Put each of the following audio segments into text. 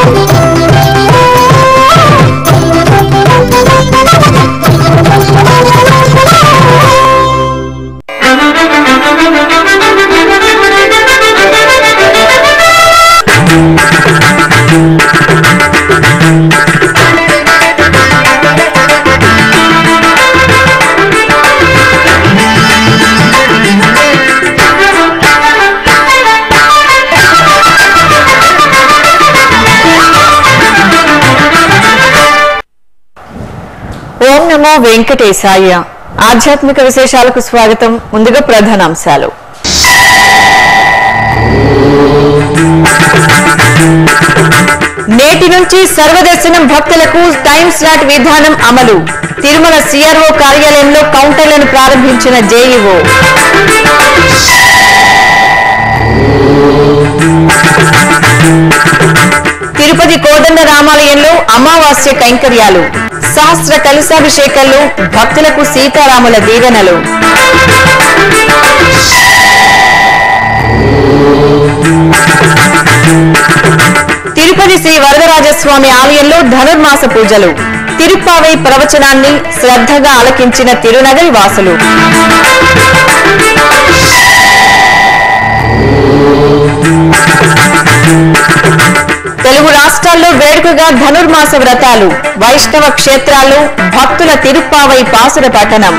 ఓం నమో వెంకటేశాయ ఆధ్యాత్మిక విశేషాలకు స్వాగతం ముందుగా ప్రధానాంశాలు నేటి నుంచి సర్వదర్శనం భక్తులకు టైం స్లాట్ విధానం అమలు తిరుమల సిఆర్ఓ కార్యాలయంలో కౌంటర్లను ప్రారంభించిన జేఈఓ తిరుపతి కోదండ రామాలయంలో అమావాస్య కైంకర్యాలు సహస్ర కలశాభిషేకాలు భక్తులకు సీతారాముల దీవెనలు తిరుపతి శ్రీ వరదరాజస్వామి ఆలయంలో ధనుర్మాస పూజలు తిరుప్పావై ప్రవచనాన్ని శ్రద్ధగా ఆలకించిన తిరునగరి వాసులు తెలుగు రాష్ట్రాల్లో వేడుకగా ధనుర్మాస వ్రతాలు వైష్ణవ క్షేత్రాల్లో భక్తుల తిరుప్పావై పాసుర పఠనం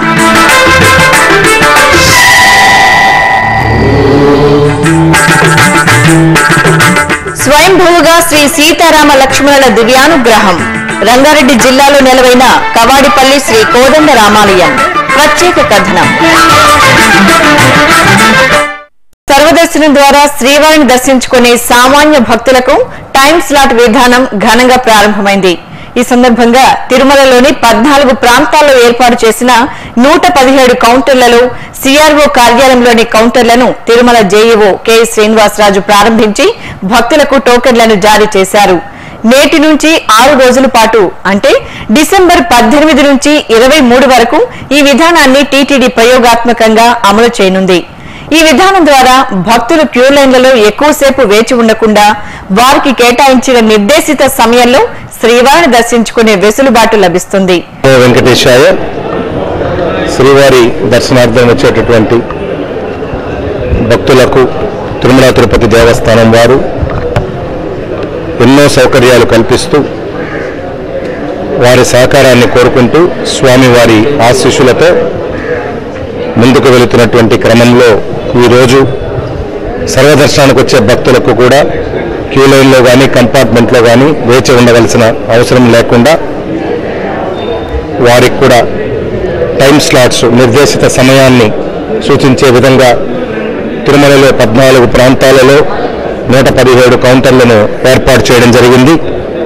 స్వయంభూగా శ్రీ సీతారామ లక్ష్మణుల దివ్యానుగ్రహం రంగారెడ్డి జిల్లాలో నెలవైన కవాడిపల్లి శ్రీ కోదండ రామాలయం ప్రత్యేక కథనం సర్వదర్శనం ద్వారా శ్రీవారిని దర్శించుకునే సామాన్య భక్తులకు టైం స్లాట్ విధానం ఘనంగా ప్రారంభమైంది ఈ సందర్భంగా తిరుమలలోని పద్నాలుగు ప్రాంతాల్లో ఏర్పాటు చేసిన నూట పదిహేడు కౌంటర్లలో సిఆర్ఓ కార్యాలయంలోని కౌంటర్లను తిరుమల జేఈఓ కె శ్రీనివాసరాజు ప్రారంభించి భక్తులకు టోకెన్లను జారీ చేశారు నేటి నుంచి ఆరు రోజుల పాటు అంటే డిసెంబర్ పద్దెనిమిది నుంచి ఇరవై మూడు వరకు ఈ విధానాన్ని టీటీడీ ప్రయోగాత్మకంగా అమలు చేయనుంది ఈ విధానం ద్వారా భక్తులు క్యూ లైన్లలో ఎక్కువసేపు వేచి ఉండకుండా వారికి కేటాయించిన నిర్దేశిత సమయంలో శ్రీవారిని దర్శించుకునే వెసులుబాటు లభిస్తుంది ఓ వెంకటేశాయ శ్రీవారి దర్శనార్థం వచ్చేటటువంటి భక్తులకు తిరుమల తిరుపతి దేవస్థానం వారు ఎన్నో సౌకర్యాలు కల్పిస్తూ వారి సహకారాన్ని కోరుకుంటూ స్వామివారి ఆశీస్సులతో ముందుకు వెళుతున్నటువంటి క్రమంలో ఈరోజు సర్వదర్శనానికి వచ్చే భక్తులకు కూడా క్యూ లైన్లో కానీ కంపార్ట్మెంట్లో కానీ వేచి ఉండవలసిన అవసరం లేకుండా వారికి కూడా టైం స్లాట్స్ నిర్దేశిత సమయాన్ని సూచించే విధంగా తిరుమలలో పద్నాలుగు ప్రాంతాలలో నూట పదిహేడు కౌంటర్లను ఏర్పాటు చేయడం జరిగింది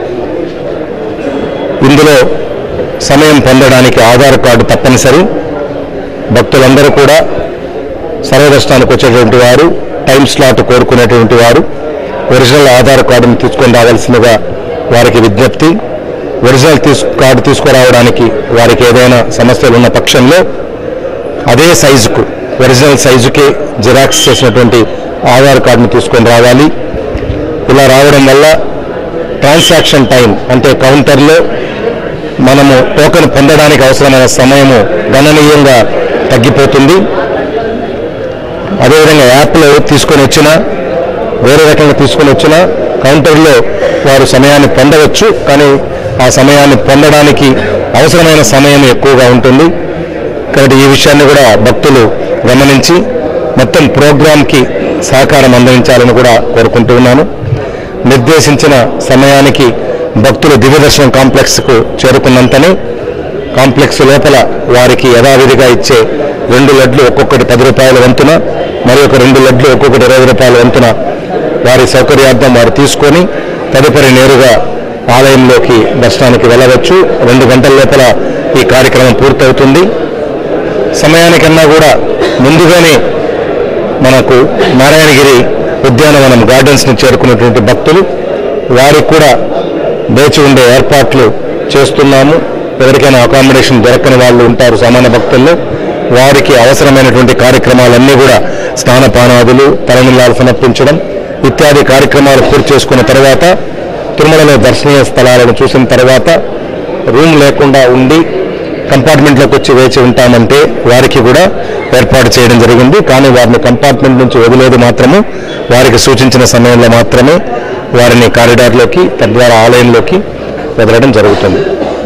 ఇందులో సమయం పొందడానికి ఆధార్ కార్డు తప్పనిసరి భక్తులందరూ కూడా సర్వదర్శనానికి వచ్చేటువంటి వారు టైం స్లాట్ కోరుకునేటువంటి వారు ఒరిజినల్ ఆధార్ కార్డును తీసుకొని రావాల్సిందిగా వారికి విజ్ఞప్తి ఒరిజినల్ తీసు కార్డు తీసుకురావడానికి వారికి ఏదైనా సమస్యలు ఉన్న పక్షంలో అదే సైజుకు ఒరిజినల్ సైజుకే జిరాక్స్ చేసినటువంటి ఆధార్ కార్డును తీసుకొని రావాలి ఇలా రావడం వల్ల ట్రాన్సాక్షన్ టైం అంటే కౌంటర్లో మనము టోకెన్ పొందడానికి అవసరమైన సమయము గణనీయంగా తగ్గిపోతుంది అదేవిధంగా యాప్లో తీసుకొని వచ్చినా వేరే రకంగా తీసుకొని వచ్చినా కౌంటర్లో వారు సమయాన్ని పొందవచ్చు కానీ ఆ సమయాన్ని పొందడానికి అవసరమైన సమయం ఎక్కువగా ఉంటుంది కాబట్టి ఈ విషయాన్ని కూడా భక్తులు గమనించి మొత్తం ప్రోగ్రాంకి సహకారం అందించాలని కూడా కోరుకుంటూ ఉన్నాను నిర్దేశించిన సమయానికి భక్తులు దివ్యదర్శనం కాంప్లెక్స్కు చేరుకున్నంతనే కాంప్లెక్స్ లోపల వారికి యథావిధిగా ఇచ్చే రెండు లడ్లు ఒక్కొక్కటి పది రూపాయల వంతున మరి ఒక రెండు లడ్లు ఒక్కొక్కటి ఇరవై రూపాయల వంతున వారి సౌకర్యార్థం వారు తీసుకొని తదుపరి నేరుగా ఆలయంలోకి దర్శనానికి వెళ్ళవచ్చు రెండు గంటల లోపల ఈ కార్యక్రమం పూర్తవుతుంది సమయానికన్నా కూడా ముందుగానే మనకు నారాయణగిరి ఉద్యానవనం గార్డెన్స్ని చేరుకున్నటువంటి భక్తులు వారికి కూడా వేచి ఉండే ఏర్పాట్లు చేస్తున్నాము ఎవరికైనా అకామిడేషన్ దొరకని వాళ్ళు ఉంటారు సామాన్య భక్తుల్లో వారికి అవసరమైనటువంటి కార్యక్రమాలన్నీ కూడా స్నానపానాదులు తలనిల్లాలు సమర్పించడం ఇత్యాది కార్యక్రమాలు పూర్తి చేసుకున్న తర్వాత తిరుమలలో దర్శనీయ స్థలాలను చూసిన తర్వాత రూమ్ లేకుండా ఉండి కంపార్ట్మెంట్లోకి వచ్చి వేచి ఉంటామంటే వారికి కూడా ఏర్పాటు చేయడం జరిగింది కానీ వారిని కంపార్ట్మెంట్ నుంచి వదిలేదు మాత్రము వారికి సూచించిన సమయంలో మాత్రమే వారిని కారిడార్లోకి తద్వారా ఆలయంలోకి వదలడం జరుగుతుంది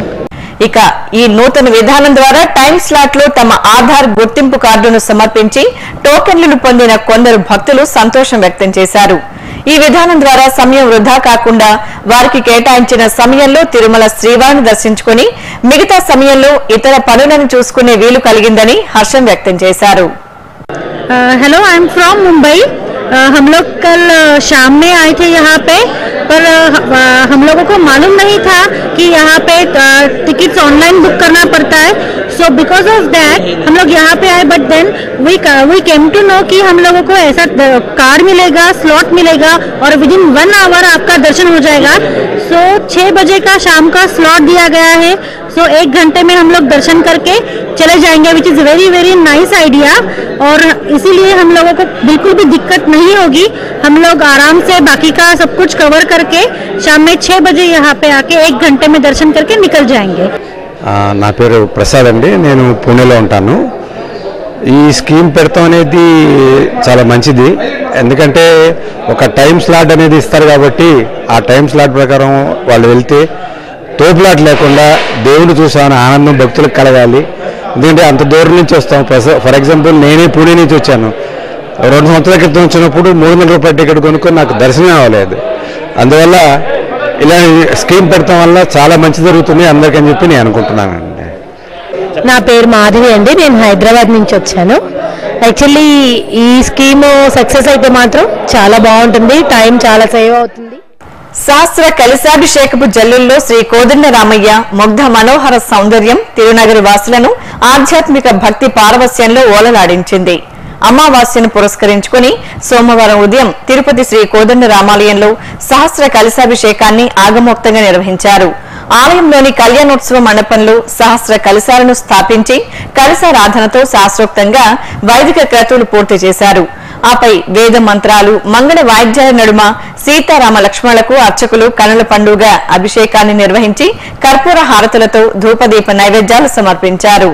ఇక ఈ నూతన విధానం ద్వారా టైం స్లాట్ లో తమ ఆధార్ గుర్తింపు కార్డును సమర్పించి టోకెన్లను పొందిన కొందరు భక్తులు సంతోషం వ్యక్తం చేశారు ఈ విధానం ద్వారా సమయం వృధా కాకుండా వారికి కేటాయించిన సమయంలో తిరుమల శ్రీవారిని దర్శించుకుని మిగతా సమయంలో ఇతర పనులను చూసుకునే వీలు కలిగిందని హర్షం వ్యక్తం చేశారు hello I am from Mumbai uh, हम लोग कल अ, शाम में आए थे यहाँ पे पर अ, हम लोगों को मालूम नहीं था कि यहाँ पे टिकट्स ऑनलाइन बुक करना पड़ता है सो बिकॉज ऑफ दैट हम लोग यहाँ पे आए but then we we came to know कि हम लोगों को ऐसा कार्ड मिलेगा स्लॉट मिलेगा और विद इन वन आवर आपका दर्शन हो जाएगा सो छः बजे का शाम का स्लॉट दिया गया है सो एक घंटे में हम लोग दर्शन करके चले जाएंगे which is very very nice idea और इसीलिए हम लोगों को बिल्कुल भी दिक्कत नहीं होगी हम लोग आराम से बाकी का सब कुछ कवर करके शाम में छः बजे यहाँ पे आके एक घंटे में दर्शन करके निकल जाएंगे ఆ, నా పేరు ప్రసాద్ అండి నేను పూణేలో ఉంటాను ఈ స్కీమ్ పెడతాం అనేది చాలా మంచిది ఎందుకంటే ఒక టైం స్లాట్ అనేది ఇస్తారు కాబట్టి ఆ టైం స్లాట్ ప్రకారం వాళ్ళు వెళ్తే తోపులాట్ లేకుండా దేవుడు చూసామని ఆనందం భక్తులకు కలగాలి ఎందుకంటే అంత దూరం నుంచి వస్తాం ఫర్ ఎగ్జాంపుల్ నేనే పూణే నుంచి వచ్చాను రెండు సంవత్సరాల క్రితం వచ్చినప్పుడు మూడు వందల రూపాయల టికెట్ కొనుక్కొని నాకు దర్శనం అవ్వలేదు అందువల్ల ఇలా స్కీమ్ పెడతాం వల్ల చాలా మంచి జరుగుతుంది అందరికని చెప్పి నేను అనుకుంటున్నానండి నా పేరు మాధవి అండి నేను హైదరాబాద్ నుంచి వచ్చాను యాక్చువల్లీ ఈ స్కీమ్ సక్సెస్ అయితే మాత్రం చాలా బాగుంటుంది టైం చాలా సేవ్ అవుతుంది శాస్త్ర కలిశాభిషేకపు జల్లుల్లో శ్రీ కోదండ రామయ్య ముగ్ధ మనోహర సౌందర్యం తిరునగరి వాసులను ఆధ్యాత్మిక భక్తి పారవస్యంలో ఓలలాడించింది అమావాస్యను పురస్కరించుకుని సోమవారం ఉదయం తిరుపతి శ్రీ కోదండ రామాలయంలో సహస్ర కలశాభిషేకాన్ని ఆగమోక్తంగా నిర్వహించారు ఆలయంలోని కళ్యాణోత్సవ మండపంలో సహస్ర కలశాలను స్థాపించి కలశారాధనతో శాస్త్రోక్తంగా వైదిక క్రతువులు పూర్తి చేశారు ఆపై వేద మంత్రాలు మంగళ వాయిద్యాల నడుమ సీతారామ లక్ష్మణులకు అర్చకులు కనుల పండుగ అభిషేకాన్ని నిర్వహించి కర్పూర హారతులతో ధూపదీప నైవేద్యాలు సమర్పించారు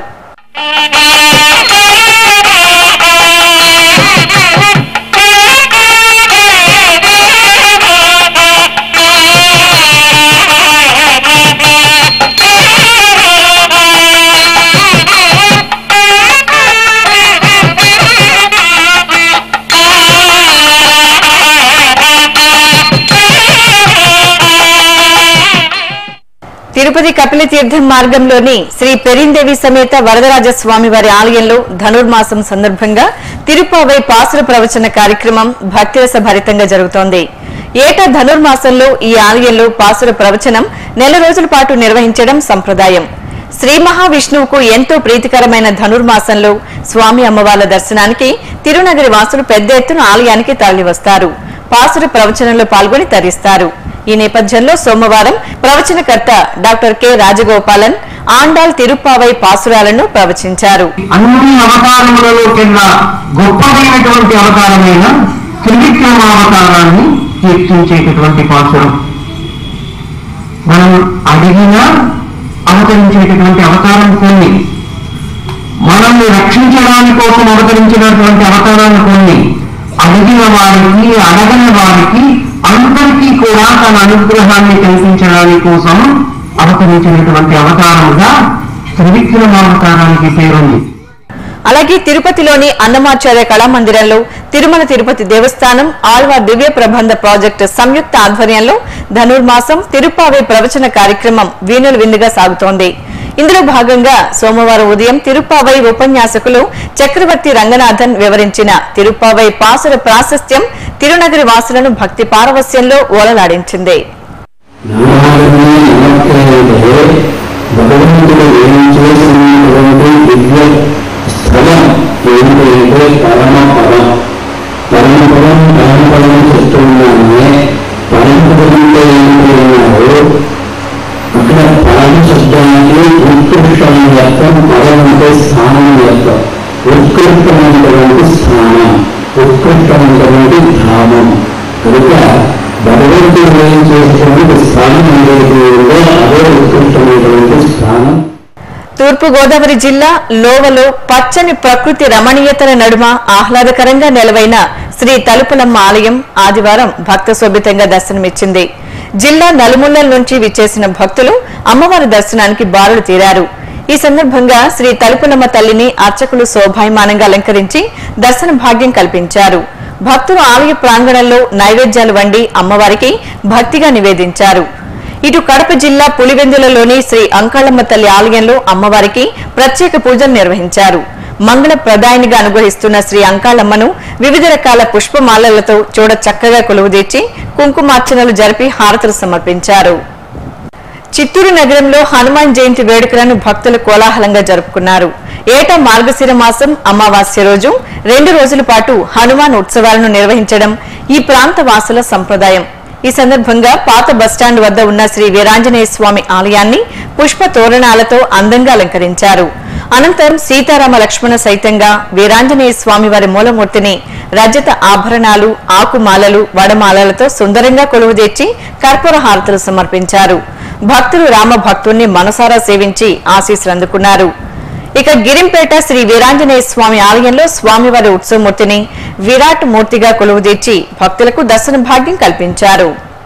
తిరుపతి కపిల తీర్థం మార్గంలోని శ్రీ పెరిందేవి సమేత వరదరాజ స్వామి వారి ఆలయంలో ధనుర్మాసం సందర్భంగా తిరుపావై పాసుల ప్రవచన కార్యక్రమం భక్తిరస భరితంగా జరుగుతోంది ఏటా ధనుర్మాసంలో ఈ ఆలయంలో పాసుల ప్రవచనం నెల రోజుల పాటు నిర్వహించడం సంప్రదాయం శ్రీ మహావిష్ణువుకు ఎంతో ప్రీతికరమైన ధనుర్మాసంలో స్వామి అమ్మవార్ల దర్శనానికి తిరునగరి వాసులు పెద్ద ఎత్తున ఆలయానికి తరలివస్తారు పాసుర ప్రవచనంలో పాల్గొని తరిస్తారు ఈ నేపథ్యంలో సోమవారం ప్రవచనకర్త డాక్టర్ కె రాజగోపాలన్ ఆండాల్ తిరుప్పావై పాసురాలను ప్రవచించారు అన్ని అవతారములలో కింద గొప్పదైనటువంటి అవతారమైన త్రివిక్రమావతారాన్ని కీర్తించేటటువంటి పాసురం మనం అడిగిన అవతరించేటటువంటి అవతారం కొన్ని మనల్ని రక్షించడానికి కోసం అవతరించినటువంటి అవతారాలు కొన్ని అడిగిన వారికి అడగని వారికి అందరికీ కూడా తన అనుగ్రహాన్ని కల్పించడానికి కోసం అవతరించినటువంటి అవతారముగా త్రివిక్రమావతారానికి పేరుంది అలాగే తిరుపతిలోని అన్నమాచార్య కళామందిరంలో తిరుమల తిరుపతి దేవస్థానం ఆళ్వార్ దివ్య ప్రబంధ ప్రాజెక్టు సంయుక్త ఆధ్వర్యంలో ధనుర్మాసం తిరుప్పావై ప్రవచన కార్యక్రమం వీణులు విందుగా సాగుతోంది ఇందులో భాగంగా సోమవారం ఉదయం తిరుప్పావై ఉపన్యాసకులు చక్రవర్తి రంగనాథన్ వివరించిన తిరుప్పావై పాసుల ప్రాశస్త్యం తిరునగరి వాసులను భక్తి పారవస్యంలో ఓలలాడించింది నారాయణుని నమస్కరించే భగవంతుడు ఏం చేసినటువంటి దివ్య స్థలం ఏంటంటే పరమ పదం పరమపదం పరమపదం చెప్తున్నానే పరమపదంతో ఏంటి అన్నారు అక్కడ పరమ శబ్దానికి ఉత్కృష్టం అర్థం పదం అంటే స్థానం అర్థం ఉత్కృష్టమైనటువంటి స్థానం ఉత్కృష్టమైనటువంటి ధామం కనుక భగవంతుడు ఏం చేసినటువంటి స్థానం ఏదైతే ఉందో అదే ఉత్కృష్టమైనటువంటి స్థానం తూర్పు గోదావరి జిల్లా లోవలో పచ్చని ప్రకృతి రమణీయతల నడుమ ఆహ్లాదకరంగా నెలవైన శ్రీ తలుపులమ్మ ఆలయం ఆదివారం భక్త శోభితంగా దర్శనమిచ్చింది జిల్లా నలుమూలల నుంచి విచ్చేసిన భక్తులు అమ్మవారి దర్శనానికి బారులు తీరారు ఈ సందర్భంగా శ్రీ తలుపులమ్మ తల్లిని అర్చకులు శోభాయమానంగా అలంకరించి దర్శన భాగ్యం కల్పించారు భక్తులు ఆలయ ప్రాంగణంలో నైవేద్యాలు వండి అమ్మవారికి భక్తిగా నివేదించారు ఇటు కడప జిల్లా పులివెందులలోని శ్రీ అంకాళమ్మ తల్లి ఆలయంలో అమ్మవారికి ప్రత్యేక పూజలు నిర్వహించారు మంగళ ప్రదాయనిగా అనుగ్రహిస్తున్న శ్రీ అంకాళమ్మను వివిధ రకాల పుష్పమాలలతో చూడ చక్కగా కొలువుదీర్చి కుంకుమార్చనలు జరిపి హారతులు సమర్పించారు చిత్తూరు నగరంలో హనుమాన్ జయంతి వేడుకలను భక్తులు కోలాహలంగా జరుపుకున్నారు ఏటా మార్గశిర మాసం అమావాస్య రోజు రెండు రోజుల పాటు హనుమాన్ ఉత్సవాలను నిర్వహించడం ఈ ప్రాంత వాసుల సంప్రదాయం ఈ సందర్భంగా పాత బస్టాండ్ వద్ద ఉన్న శ్రీ వీరాంజనేయ స్వామి ఆలయాన్ని పుష్ప తోరణాలతో అందంగా అలంకరించారు అనంతరం సీతారామ లక్ష్మణ సైతంగా వీరాంజనేయ స్వామి వారి మూలమూర్తిని రజత ఆభరణాలు ఆకుమాలలు వడమాలలతో సుందరంగా కొలువుదీర్చి కర్పూర హారతులు సమర్పించారు భక్తులు రామ భక్తుణ్ణి మనసారా సేవించి ఆశీస్సులు అందుకున్నారు ఇక గిరింపేట శ్రీ వీరాంజనేయ స్వామి ఆలయంలో స్వామివారి ఉత్సవమూర్తిని విరాట్ మూర్తిగా కొలువుదీర్చి భక్తులకు దర్శన భాగ్యం కల్పించారు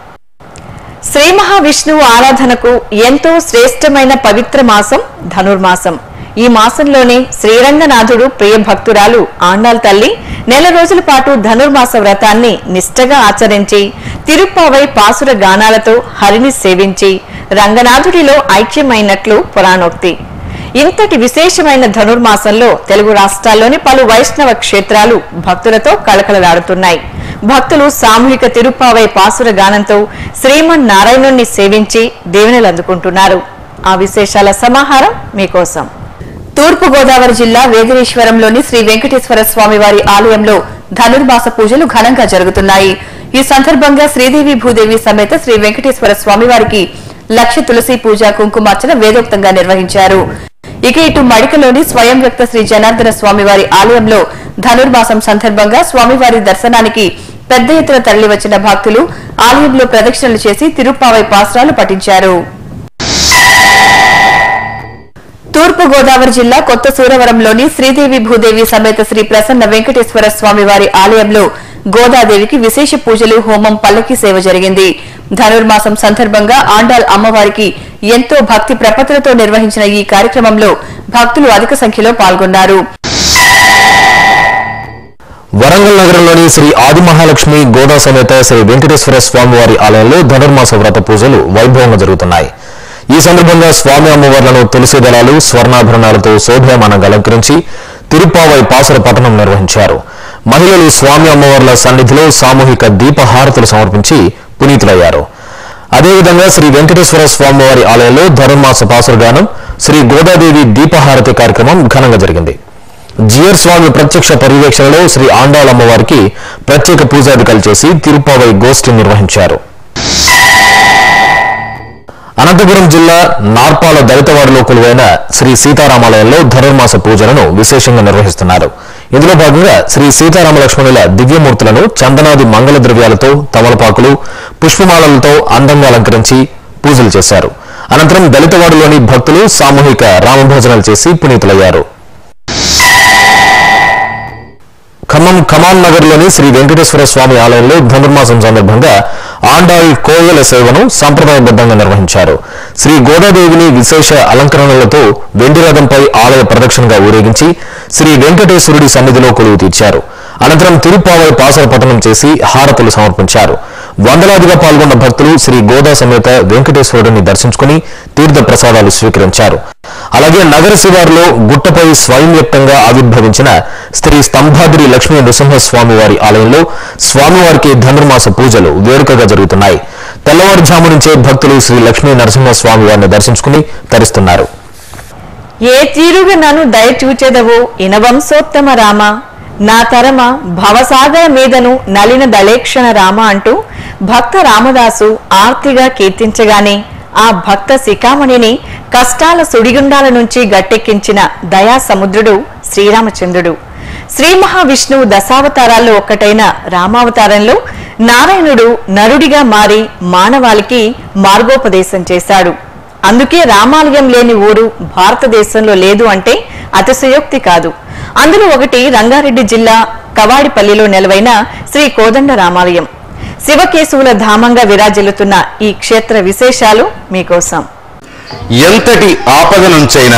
శ్రీ మహావిష్ణువు ఆరాధనకు ఎంతో శ్రేష్టమైన పవిత్ర మాసం ధనుర్మాసం ఈ మాసంలోనే శ్రీరంగనాథుడు ప్రియ భక్తురాలు ఆండాల్ తల్లి నెల రోజుల పాటు ధనుర్మాస వ్రతాన్ని నిష్టగా ఆచరించి తిరుప్పావై పాసుర గానాలతో హరిని సేవించి రంగనాథుడిలో ఐక్యమైనట్లు పురాణోక్తి ఇంతటి విశేషమైన ధనుర్మాసంలో తెలుగు రాష్ట్రాల్లోని పలు వైష్ణవ క్షేత్రాలు భక్తులతో కళకళలాడుతున్నాయి భక్తులు సామూహిక తిరుప్పావై పాసుర గానంతో శ్రీమన్ నారాయణుణ్ణి సేవించి దీవెనలు అందుకుంటున్నారు ఆ విశేషాల సమాహారం మీకోసం తూర్పు గోదావరి జిల్లా వేదనేశ్వరంలోని శ్రీ వెంకటేశ్వర స్వామి వారి ఆలయంలో ధనుర్మాస పూజలు ఘనంగా జరుగుతున్నాయి ఈ సందర్భంగా శ్రీదేవి భూదేవి సమేత శ్రీ వెంకటేశ్వర స్వామి వారికి లక్ష తులసి పూజ కుంకుమార్చన వేదోక్తంగా నిర్వహించారు ఇక ఇటు మడికలోని స్వయం వ్యక్త శ్రీ జనార్దన స్వామివారి ఆలయంలో ధనుర్మాసం సందర్భంగా స్వామివారి దర్శనానికి పెద్ద ఎత్తున తరలివచ్చిన భక్తులు ఆలయంలో ప్రదక్షిణలు చేసి తిరుప్పావై పాసురాలు పఠించారు తూర్పు గోదావరి జిల్లా కొత్త సూరవరంలోని శ్రీదేవి భూదేవి సమేత శ్రీ ప్రసన్న వెంకటేశ్వర స్వామి వారి ఆలయంలో గోదాదేవికి విశేష పూజలు హోమం పల్లకి సేవ జరిగింది ధనుర్మాసం సందర్భంగా ఆండాల్ అమ్మవారికి ఎంతో భక్తి ప్రపత్తులతో నిర్వహించిన ఈ కార్యక్రమంలో భక్తులు అధిక సంఖ్యలో పాల్గొన్నారు వరంగల్ నగరంలోని శ్రీ ఆది మహాలక్ష్మి గోదా సమేత శ్రీ వెంకటేశ్వర స్వామి వారి ఆలయంలో ధనుర్మాస వ్రత పూజలు వైభవంగా జరుగుతున్నాయి ఈ సందర్భంగా స్వామి అమ్మవార్లను తులసి దళాలు స్వర్ణాభరణాలతో శోభామానంగా అలంకరించి తిరుప్పావై పాసుర పఠనం నిర్వహించారు మహిళలు స్వామి అమ్మవార్ల సన్నిధిలో సామూహిక దీపహారతులు సమర్పించి పునీతులయ్యారు అదేవిధంగా శ్రీ వెంకటేశ్వర స్వామివారి ఆలయంలో ధనుర్మాస పాసురగానం శ్రీ గోదాదేవి దీపహారతి కార్యక్రమం ఘనంగా జరిగింది జియర్ స్వామి ప్రత్యక్ష పర్యవేక్షణలో శ్రీ ఆండాళమ్మవారికి ప్రత్యేక పూజాధికాలు చేసి తిరుపావై గోష్ఠి నిర్వహించారు అనంతపురం జిల్లా నార్పాల దళితవాడలో కొలువైన శ్రీ సీతారామాలయంలో ధనుర్మాస పూజలను విశేషంగా నిర్వహిస్తున్నారు ఇందులో భాగంగా శ్రీ సీతారామ లక్ష్మణుల దివ్యమూర్తులను చందనాది మంగళ ద్రవ్యాలతో తమలపాకులు పుష్పమాలలతో అందంగా అలంకరించి పూజలు చేశారు అనంతరం దళితవాడలోని భక్తులు సామూహిక రామభోజనాలు చేసి పునీతులయ్యారు ఖమ్మం కమాన్ నగర్ లోని శ్రీ వెంకటేశ్వర స్వామి ఆలయంలో ధనుర్మాసం సందర్భంగా ఆండాయి కోయల సేవను సంప్రదాయబద్ధంగా నిర్వహించారు శ్రీ గోదాదేవిని విశేష అలంకరణలతో వెండి రథంపై ఆలయ ప్రదక్షిణగా ఊరేగించి శ్రీ వెంకటేశ్వరుడి సన్నిధిలో కొలువు తీర్చారు అనంతరం తిరుపావై పాసర పఠనం చేసి హారతులు సమర్పించారు వందలాదిగా పాల్గొన్న భక్తులు శ్రీ గోదా సమేత వెంకటేశ్వరుడిని దర్శించుకుని తీర్థ ప్రసాదాలు స్వీకరించారు అలాగే నగర శివారులో గుట్టపై స్వయం వ్యక్తంగా ఆవిర్భవించిన శ్రీ స్తంభాద్రి లక్ష్మీ నృసింహస్వామి వారి ఆలయంలో స్వామివారికి ధనుర్మాస పూజలు వేడుకగా జరుగుతున్నాయి తెల్లవారుజాము నుంచే భక్తులు శ్రీ లక్ష్మీ నరసింహస్వామి వారిని దర్శించుకుని తరిస్తున్నారు ఏ తీరుగా నన్ను దయచూచెదవో ఇనవంశోత్తమ రామ నా తరమ భవసాగర మీదను నలిన దళేక్షణ రామ అంటూ భక్త రామదాసు ఆర్తిగా కీర్తించగానే ఆ భక్త శిఖామణిని కష్టాల సుడిగుండాల నుంచి గట్టెక్కించిన దయా సముద్రుడు శ్రీరామచంద్రుడు శ్రీ మహావిష్ణువు దశావతారాల్లో ఒక్కటైన రామావతారంలో నారాయణుడు నరుడిగా మారి మానవాళికి మార్గోపదేశం చేశాడు అందుకే రామాలయం లేని ఊరు భారతదేశంలో లేదు అంటే అతిశయోక్తి కాదు అందులో ఒకటి రంగారెడ్డి జిల్లా కవాడిపల్లిలో నెలవైన శ్రీ కోదండ రామాలయం శివకేశవుల ధామంగా విరాజిల్లుతున్న ఈ క్షేత్ర విశేషాలు మీకోసం ఎంతటి ఆపద నుంచైనా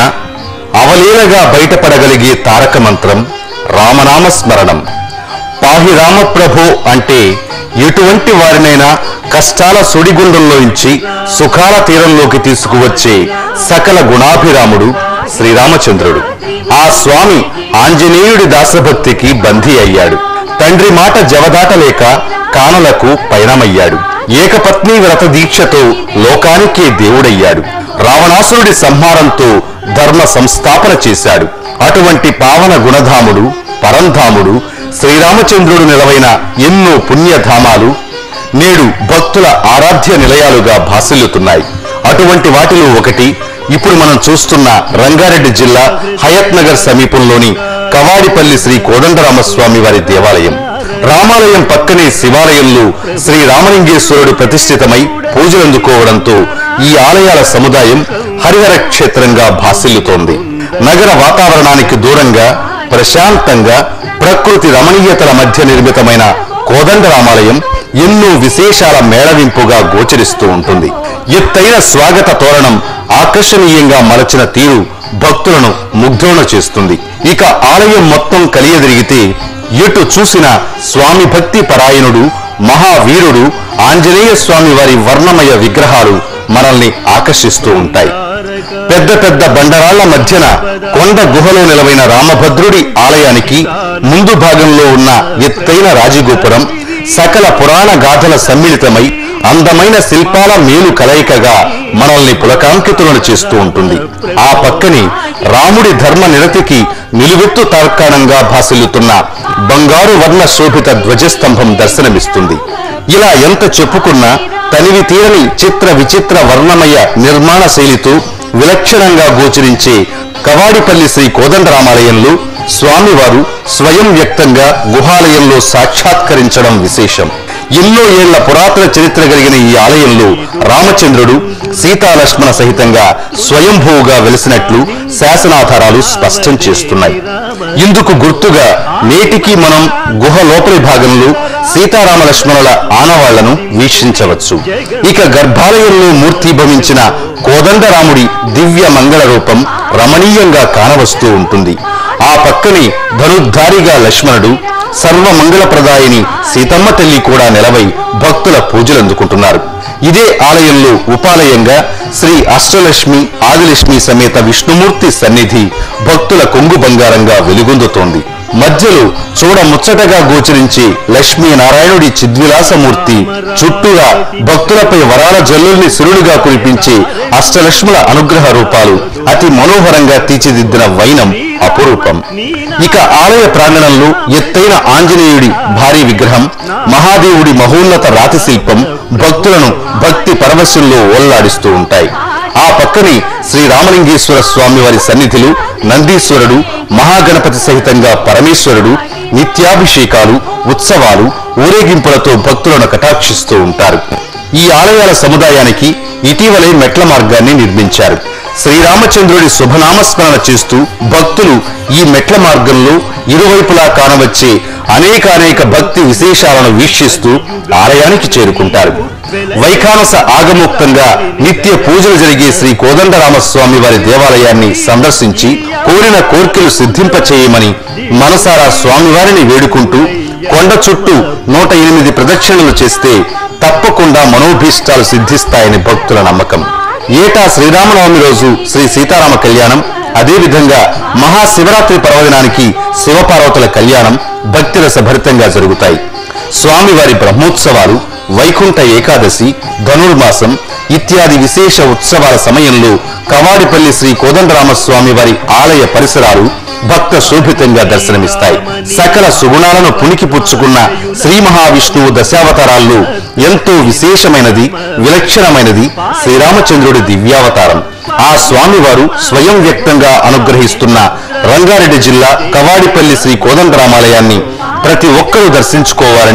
అవలీలగా బయటపడగలిగే తారక మంత్రం రామనామ స్మరణం పాహి రామప్రభో అంటే ఎటువంటి వారినైనా కష్టాల సుడిగుండంలోంచి సుఖాల తీరంలోకి తీసుకువచ్చే సకల గుణాభిరాముడు శ్రీరామచంద్రుడు ఆ స్వామి ఆంజనేయుడి దాసభక్తికి బందీ అయ్యాడు తండ్రి మాట జవదాటలేక కానులకు పయనమయ్యాడు ఏకపత్ని వ్రత దీక్షతో లోకానికే దేవుడయ్యాడు రావణాసురుడి సంహారంతో ధర్మ సంస్థాపన చేశాడు అటువంటి పావన గుణధాముడు పరంధాముడు శ్రీరామచంద్రుడు నిలవైన ఎన్నో పుణ్యధామాలు నేడు భక్తుల ఆరాధ్య నిలయాలుగా భాసిల్లుతున్నాయి అటువంటి వాటిలో ఒకటి ఇప్పుడు మనం చూస్తున్న రంగారెడ్డి జిల్లా హయత్ నగర్ సమీపంలోని కవాడిపల్లి శ్రీ కోదండరామస్వామి వారి దేవాలయం రామాలయం పక్కనే శివాలయంలో శ్రీ రామలింగేశ్వరుడు ప్రతిష్ఠితమై పూజలందుకోవడంతో ఈ ఆలయాల సముదాయం హరిహర క్షేత్రంగా భాసిల్లుతోంది నగర వాతావరణానికి దూరంగా ప్రశాంతంగా ప్రకృతి రమణీయతల మధ్య నిర్మితమైన కోదండ రామాలయం ఎన్నో విశేషాల మేళవింపుగా గోచరిస్తూ ఉంటుంది ఎత్తైన స్వాగత తోరణం ఆకర్షణీయంగా మలచిన తీరు భక్తులను ముగ్ధోణ చేస్తుంది ఇక ఆలయం మొత్తం కలియదిరిగితే ఎటు చూసిన స్వామి భక్తి పరాయణుడు మహావీరుడు ఆంజనేయ స్వామి వారి వర్ణమయ విగ్రహాలు మనల్ని ఆకర్షిస్తూ ఉంటాయి పెద్ద పెద్ద బండరాళ్ల మధ్యన కొండ గుహలో నిలవైన రామభద్రుడి ఆలయానికి ముందు భాగంలో ఉన్న ఎత్తైన రాజగోపురం సకల పురాణ గాథల సమ్మిళితమై అందమైన శిల్పాల మేలు కలయికగా మనల్ని పులకాంకితులను చేస్తూ ఉంటుంది ఆ పక్కనే రాముడి ధర్మ నిరతికి నిలువెత్తు తార్కాణంగా భాసిల్లుతున్న బంగారు వర్ణ శోభిత ధ్వజస్తంభం దర్శనమిస్తుంది ఇలా ఎంత చెప్పుకున్నా తనివి తీరని చిత్ర విచిత్ర వర్ణమయ నిర్మాణ శైలితో విలక్షణంగా గోచరించే కవాడిపల్లి శ్రీ కోదండరామాలయంలో స్వామివారు స్వయం వ్యక్తంగా గుహాలయంలో సాక్షాత్కరించడం విశేషం ఎన్నో ఏళ్ల పురాతన చరిత్ర కలిగిన ఈ ఆలయంలో రామచంద్రుడు సీతాలక్ష్మణ సహితంగా స్వయంభూగా వెలిసినట్లు శాసనాధారాలు స్పష్టం చేస్తున్నాయి ఇందుకు గుర్తుగా నేటికి మనం గుహ లోపలి భాగంలో సీతారామ లక్ష్మణుల ఆనవాళ్లను వీక్షించవచ్చు ఇక గర్భాలయంలో మూర్తిభవించిన కోదండరాముడి దివ్య మంగళ రూపం రమణీయంగా కానవస్తూ ఉంటుంది ఆ పక్కనే ధనుర్ధారిగా లక్ష్మణుడు సర్వమంగళప్రదాయిని సీతమ్మ తల్లి కూడా నిలవై భక్తుల పూజలందుకుంటున్నారు ఇదే ఆలయంలో ఉపాలయంగా శ్రీ అష్టలక్ష్మి ఆదిలక్ష్మి సమేత విష్ణుమూర్తి సన్నిధి భక్తుల కొంగు బంగారంగా వెలుగొందుతోంది మధ్యలో చూడ ముచ్చటగా గోచరించి లక్ష్మీ నారాయణుడి చిద్విలాసమూర్తి చుట్టూరా భక్తులపై వరాల జల్లుల్ని సురులుగా కురిపించే అష్టలక్ష్ముల అనుగ్రహ రూపాలు అతి మనోహరంగా తీర్చిదిద్దిన వైనం అపురూపం ఇక ఆలయ ప్రాంగణంలో ఎత్తైన ఆంజనేయుడి భారీ విగ్రహం మహాదేవుడి మహోన్నత రాతి శిల్పం భక్తులను భక్తి పరవశుల్లో ఓల్లాడిస్తూ ఉంటాయి ఆ పక్కనే శ్రీ రామలింగేశ్వర స్వామి వారి సన్నిధిలో నందీశ్వరుడు మహాగణపతి సహితంగా పరమేశ్వరుడు నిత్యాభిషేకాలు ఉత్సవాలు ఊరేగింపులతో భక్తులను కటాక్షిస్తూ ఉంటారు ఈ ఆలయాల సముదాయానికి ఇటీవలే మెట్ల మార్గాన్ని నిర్మించారు శ్రీరామచంద్రుడి శుభనామస్మరణ చేస్తూ భక్తులు ఈ మెట్ల మార్గంలో ఇరువైపులా కానవచ్చే అనేకానేక భక్తి విశేషాలను వీక్షిస్తూ ఆలయానికి చేరుకుంటారు వైఖానస ఆగమోక్తంగా నిత్య పూజలు జరిగే శ్రీ కోదండరామస్వామి వారి దేవాలయాన్ని సందర్శించి కోరిన కోర్కెలు సిద్ధింపచేయమని మనసారా స్వామివారిని వేడుకుంటూ కొండ చుట్టూ నూట ఎనిమిది ప్రదక్షిణలు చేస్తే తప్పకుండా మనోభీష్టాలు సిద్ధిస్తాయని భక్తుల నమ్మకం ఏటా శ్రీరామనవమి రోజు శ్రీ సీతారామ కళ్యాణం అదేవిధంగా మహాశివరాత్రి పర్వదినానికి శివపార్వతుల కళ్యాణం భక్తిరస భరితంగా జరుగుతాయి స్వామివారి బ్రహ్మోత్సవాలు వైకుంఠ ఏకాదశి ధనుర్మాసం ఇత్యాది విశేష ఉత్సవాల సమయంలో కవాడిపల్లి శ్రీ కోదండరామస్వామి వారి ఆలయ పరిసరాలు భక్త శోభితంగా దర్శనమిస్తాయి సకల సుగుణాలను పుణికి పుచ్చుకున్న శ్రీ మహావిష్ణువు దశావతారాల్లో ఎంతో విశేషమైనది విలక్షణమైనది శ్రీరామచంద్రుడి దివ్యావతారం ఆ స్వామివారు స్వయం వ్యక్తంగా అనుగ్రహిస్తున్న రంగారెడ్డి జిల్లా కవాడిపల్లి శ్రీ కోదండరామాలయాన్ని ప్రతి ఒక్కరూ దర్శించుకోవాలని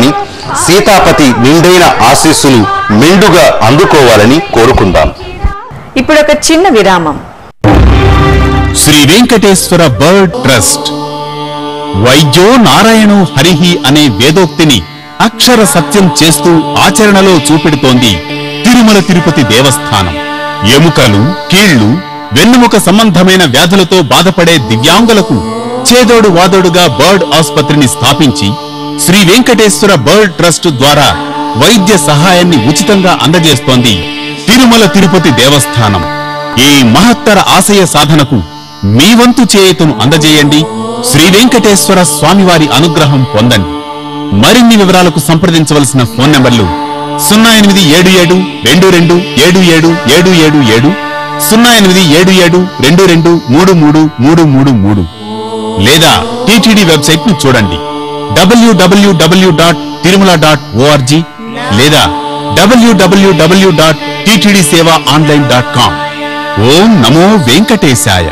సీతాపతి నిండైన ఆశీస్సులు మెండుగా అందుకోవాలని కోరుకుందాం ఇప్పుడు ఒక చిన్న విరామం శ్రీ వెంకటేశ్వర బర్డ్ ట్రస్ట్ వైద్యో నారాయణో హరిహి అనే వేదోక్తిని అక్షర సత్యం చేస్తూ ఆచరణలో చూపెడుతోంది తిరుమల తిరుపతి దేవస్థానం ఎముకలు కీళ్లు వెన్నుముక సంబంధమైన వ్యాధులతో బాధపడే దివ్యాంగులకు చేదోడు వాదోడుగా బర్డ్ ఆసుపత్రిని స్థాపించి శ్రీ వెంకటేశ్వర బర్డ్ ట్రస్ట్ ద్వారా వైద్య సహాయాన్ని ఉచితంగా అందజేస్తోంది తిరుమల తిరుపతి దేవస్థానం ఈ మహత్తర ఆశయ సాధనకు మీ వంతు చేయుతను అందజేయండి శ్రీ వెంకటేశ్వర స్వామివారి అనుగ్రహం పొందండి మరిన్ని వివరాలకు సంప్రదించవలసిన ఫోన్ నంబర్లు సున్నా ఎనిమిది ఏడు ఏడు రెండు రెండు ఏడు ఏడు ఏడు ఏడు ఏడు సున్నా ఎనిమిది ఏడు ఏడు రెండు రెండు మూడు మూడు మూడు మూడు మూడు లేదా టీటీడీ వెబ్సైట్ ను చూడండి W W W dot Tirumala dot O R G లేదా W W W dot TTD Seva online dot com ఓం నమో వెంకటేశాయ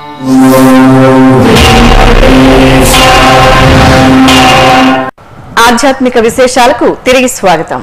ఆధ్యాత్మిక విశేషాలకు తిరిగి స్వాగతం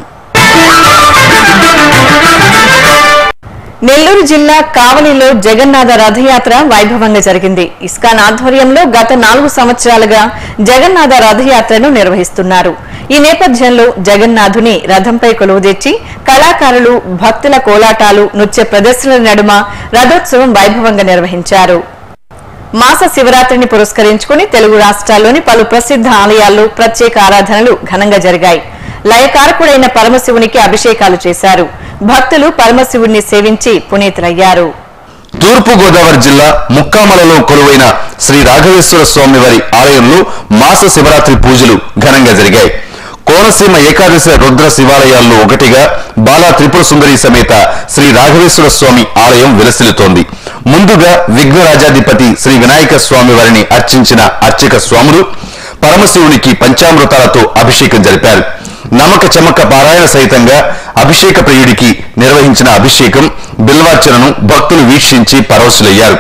నెల్లూరు జిల్లా కావలిలో జగన్నాథ రథయాత్ర వైభవంగా జరిగింది ఇస్కాన్ ఆధ్వర్యంలో గత నాలుగు సంవత్సరాలుగా జగన్నాథ రథయాత్రను నిర్వహిస్తున్నారు ఈ నేపథ్యంలో జగన్నాథుని రథంపై కొలువుదీర్చి కళాకారులు భక్తుల కోలాటాలు నృత్య ప్రదర్శనల నడుమ రథోత్సవం వైభవంగా నిర్వహించారు మాస శివరాత్రిని పురస్కరించుకుని తెలుగు రాష్ట్రాల్లోని పలు ప్రసిద్ధ ఆలయాల్లో ప్రత్యేక ఆరాధనలు ఘనంగా జరిగాయి లయకారకుడైన పరమశివునికి అభిషేకాలు చేశారు భక్తులు పరమశివుణ్ణి సేవించి పునీతులయ్యారు తూర్పు గోదావరి జిల్లా ముక్కామలలో కొలువైన శ్రీ రాఘవేశ్వర స్వామి వారి ఆలయంలో మాస శివరాత్రి పూజలు ఘనంగా జరిగాయి కోనసీమ ఏకాదశి రుద్ర శివాలయాల్లో ఒకటిగా బాలా త్రిపుర సుందరి సమేత శ్రీ రాఘవేశ్వర స్వామి ఆలయం విలసిల్లుతోంది ముందుగా విఘ్నరాజాధిపతి శ్రీ వినాయక స్వామి వారిని అర్చించిన అర్చక స్వాములు పరమశివునికి పంచామృతాలతో అభిషేకం జరిపారు నమక చమక పారాయణ సహితంగా అభిషేక ప్రియుడికి నిర్వహించిన అభిషేకం బిల్వార్చనను భక్తులు వీక్షించి పరవశులయ్యారు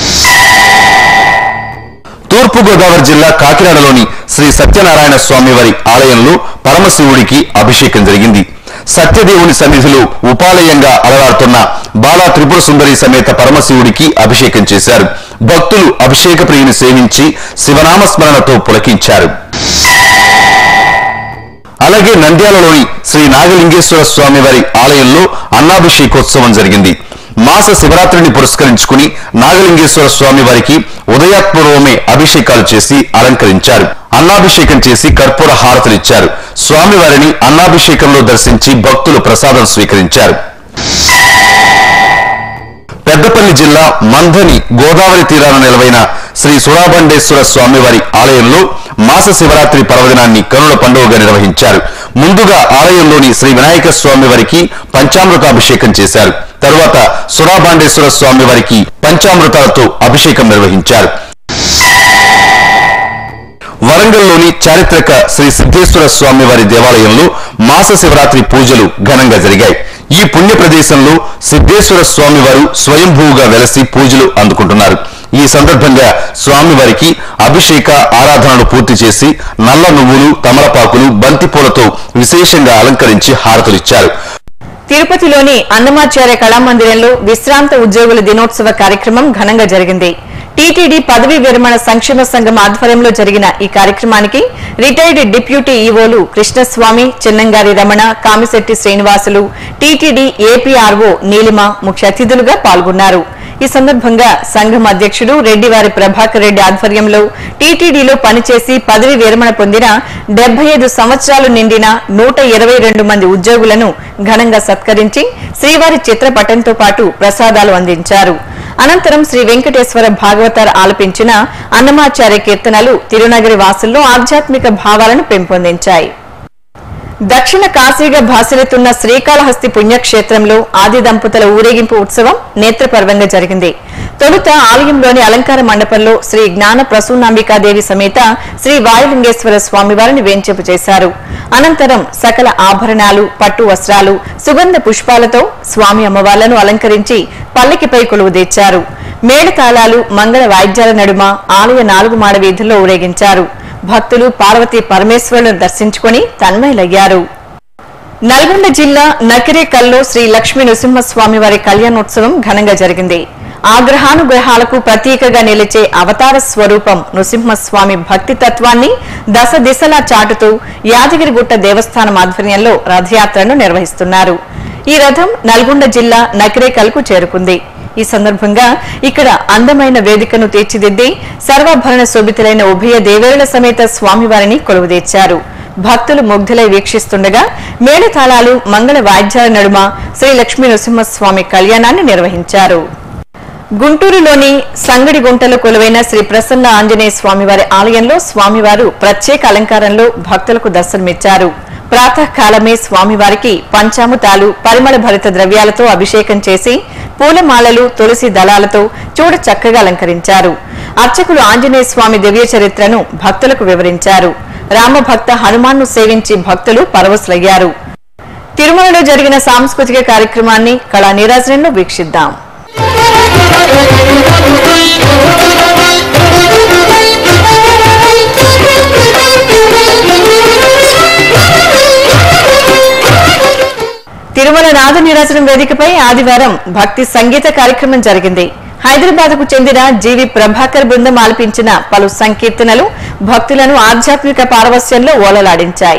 తూర్పు గోదావరి జిల్లా కాకినాడలోని శ్రీ సత్యనారాయణ స్వామి వారి ఆలయంలో పరమశివుడికి అభిషేకం జరిగింది సత్యదేవుని సన్నిధిలో ఉపాలయంగా అలరాడుతున్న బాలా త్రిపుర సుందరి సమేత పరమశివుడికి అభిషేకం చేశారు భక్తులు అభిషేక ప్రియుని సేవించి శివనామస్మరణతో పులకించారు అలాగే నంద్యాలలోని శ్రీ నాగలింగేశ్వర స్వామి వారి ఆలయంలో అన్నాభిషేకోత్సవం జరిగింది మాస శివరాత్రిని పురస్కరించుకుని నాగలింగేశ్వర స్వామి వారికి ఉదయాత్పూర్వమే అభిషేకాలు చేసి అలంకరించారు అన్నాభిషేకం చేసి కర్పూర హారతులిచ్చారు స్వామివారిని అన్నాభిషేకంలో దర్శించి భక్తులు ప్రసాదం స్వీకరించారు పెద్దపల్లి జిల్లా మంధని గోదావరి తీరాన నిలవైన శ్రీ సురాబండేశ్వర స్వామివారి ఆలయంలో మాస శివరాత్రి పర్వదినాన్ని కనుల పండుగగా నిర్వహించారు ముందుగా ఆలయంలోని శ్రీ వినాయక స్వామి వారికి పంచామృతాభిషేకం చేశారు తరువాత సురాబాండేశ్వర స్వామి వారికి పంచామృతాలతో అభిషేకం నిర్వహించారు వరంగల్లోని చారిత్రక శ్రీ సిద్ధేశ్వర స్వామి వారి దేవాలయంలో మాస శివరాత్రి పూజలు ఘనంగా జరిగాయి ఈ పుణ్య ప్రదేశంలో సిద్ధేశ్వర స్వామి వారు స్వయంభూగా వెలసి పూజలు అందుకుంటున్నారు ఈ సందర్భంగా స్వామివారికి అభిషేక ఆరాధనలు పూర్తి చేసి నల్ల నువ్వులు తమలపాకులు బంతిపూలతో విశేషంగా అలంకరించి హారతులిచ్చారు తిరుపతిలోని అన్నమాచార్య కళామందిరంలో విశ్రాంత ఉద్యోగుల దినోత్సవ కార్యక్రమం ఘనంగా జరిగింది టీటీడీ పదవీ విరమణ సంక్షేమ సంఘం ఆధ్వర్యంలో జరిగిన ఈ కార్యక్రమానికి రిటైర్డ్ డిప్యూటీ ఈవోలు కృష్ణస్వామి చిన్నంగారి రమణ కామిశెట్టి శ్రీనివాసులు టీటీడీ ఏపీఆర్ఓ నీలిమ ముఖ్య అతిథులుగా పాల్గొన్నారు ఈ సందర్భంగా సంఘం అధ్యక్షుడు రెడ్డివారి ప్రభాకర్ రెడ్డి ఆధ్వర్యంలో టీటీడీలో పనిచేసి పదవి విరమణ పొందిన డెబ్బై ఐదు సంవత్సరాలు నిండిన నూట ఇరవై రెండు మంది ఉద్యోగులను ఘనంగా సత్కరించి శ్రీవారి చిత్రపటంతో పాటు ప్రసాదాలు అందించారు అనంతరం శ్రీ వెంకటేశ్వర భాగవతార్ ఆలపించిన అన్నమాచార్య కీర్తనలు తిరునగరి వాసుల్లో ఆధ్యాత్మిక భావాలను పెంపొందించాయి దక్షిణ కాశీగా భాసిల్లుతున్న శ్రీకాళహస్తి పుణ్యక్షేత్రంలో ఆది దంపతుల ఊరేగింపు ఉత్సవం నేత్రపర్వంగా జరిగింది తొలుత ఆలయంలోని అలంకార మండపంలో శ్రీ జ్ఞాన ప్రసూనాంబికాదేవి సమేత శ్రీ వాయులింగేశ్వర స్వామివారిని వేంచేపు చేశారు అనంతరం సకల ఆభరణాలు పట్టు వస్త్రాలు సుగంధ పుష్పాలతో స్వామి అమ్మవార్లను అలంకరించి పల్లకిపై కొలువుదీర్చారు మేళతాళాలు మంగళ వాయిద్యాల నడుమ ఆలయ నాలుగు మాడ వీధుల్లో ఊరేగించారు భక్తులు పార్వతీ పరమేశ్వరులను దర్శించుకుని తన్మయులయ్యారు నల్గొండ జిల్లా నకిరేకల్లో శ్రీ లక్ష్మీ నృసింహస్వామి వారి కళ్యాణోత్సవం ఘనంగా జరిగింది ఆగ్రహానుగ్రహాలకు ప్రతీకగా నిలిచే అవతార స్వరూపం నృసింహస్వామి భక్తి తత్వాన్ని దశ దిశలా చాటుతూ యాదగిరిగుట్ట దేవస్థానం ఆధ్వర్యంలో రథయాత్రను నిర్వహిస్తున్నారు ఈ రథం నల్గొండ జిల్లా నకిరేకల్కు చేరుకుంది ఈ సందర్భంగా ఇక్కడ అందమైన వేదికను తీర్చిదిద్ది సర్వభరణ శోభితులైన ఉభయ దేవేరుల సమేత స్వామివారిని కొలువుదీర్చారు భక్తులు ముగ్ధులై వీక్షిస్తుండగా మేళతాళాలు మంగళ వాయిద్యాల నడుమ శ్రీ లక్ష్మీ నృసింహస్వామి కళ్యాణాన్ని నిర్వహించారు గుంటూరులోని సంగడి గుంటలో కొలువైన శ్రీ ప్రసన్న ఆంజనేయ స్వామివారి ఆలయంలో స్వామివారు ప్రత్యేక అలంకారంలో భక్తులకు దర్శనమిచ్చారు ప్రాతకాలమే స్వామివారికి పంచాముతాలు పరిమళ భరిత ద్రవ్యాలతో అభిషేకం చేసి పూలమాలలు తులసి దళాలతో చూడ చక్కగా అలంకరించారు అర్చకులు ఆంజనేయ స్వామి దివ్య చరిత్రను భక్తులకు వివరించారు రామభక్త హనుమాన్ను సేవించి భక్తులు పరవశులయ్యారు తిరుమలలో జరిగిన సాంస్కృతిక కార్యక్రమాన్ని కళా నీరాజనంలో వీక్షిద్దాం తిరుమల నాద నీరాజనం వేదికపై ఆదివారం భక్తి సంగీత కార్యక్రమం జరిగింది హైదరాబాద్ కు చెందిన జీవి ప్రభాకర్ బృందం ఆలపించిన పలు సంకీర్తనలు భక్తులను ఆధ్యాత్మిక పారవస్యంలో ఓలలాడించాయి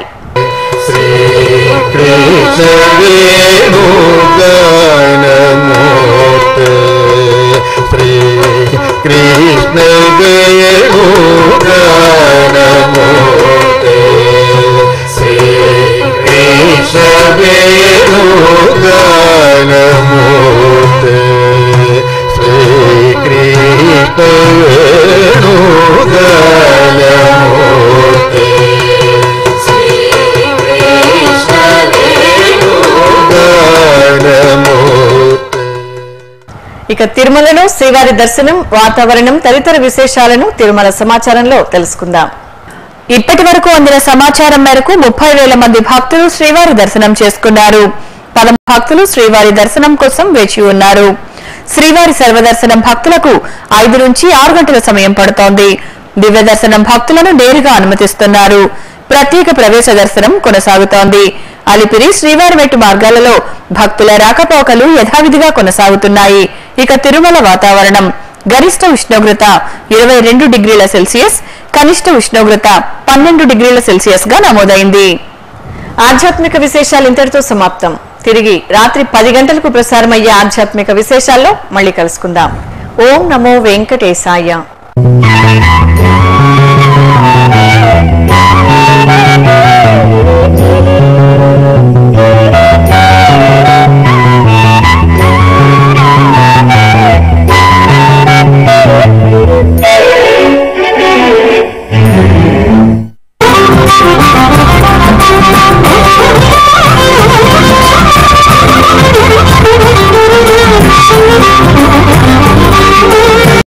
కృష్ణ శ్రీ కృష్ణ గానమూర్తి శ్రీ కృష్ణ గానమూర్తి గానమూర్తి ఇక తిరుమలలో శ్రీవారి దర్శనం వాతావరణం తదితర విశేషాలను తిరుమల సమాచారంలో తెలుసుకుందాం ఇప్పటి వరకు అందిన సమాచారం మేరకు ముప్పై వేల మంది భక్తులు శ్రీవారి దర్శనం చేసుకున్నారు పదం భక్తులు శ్రీవారి దర్శనం కోసం వేచి ఉన్నారు శ్రీవారి సర్వదర్శనం భక్తులకు ఐదు నుంచి ఆరు గంటల సమయం పడుతోంది దివ్య దర్శనం భక్తులను నేరుగా అనుమతిస్తున్నారు ప్రత్యేక ప్రవేశ దర్శనం కొనసాగుతోంది అలిపిరి శ్రీవారి మెట్టు మార్గాలలో భక్తుల రాకపోకలు యథావిధిగా కొనసాగుతున్నాయి ఇక తిరుమల వాతావరణం గరిష్ట ఉష్ణోగ్రత ఇరవై రెండు డిగ్రీల సెల్సియస్ కనిష్ట ఉష్ణోగ్రత పన్నెండు డిగ్రీల సెల్సియస్ గా నమోదైంది ఆధ్యాత్మిక విశేషాలు ఇంతటితో సమాప్తం తిరిగి రాత్రి పది గంటలకు ప్రసారమయ్యే ఆధ్యాత్మిక విశేషాల్లో మళ్ళీ కలుసుకుందాం ఓం నమో వెంకటేశాయ Thank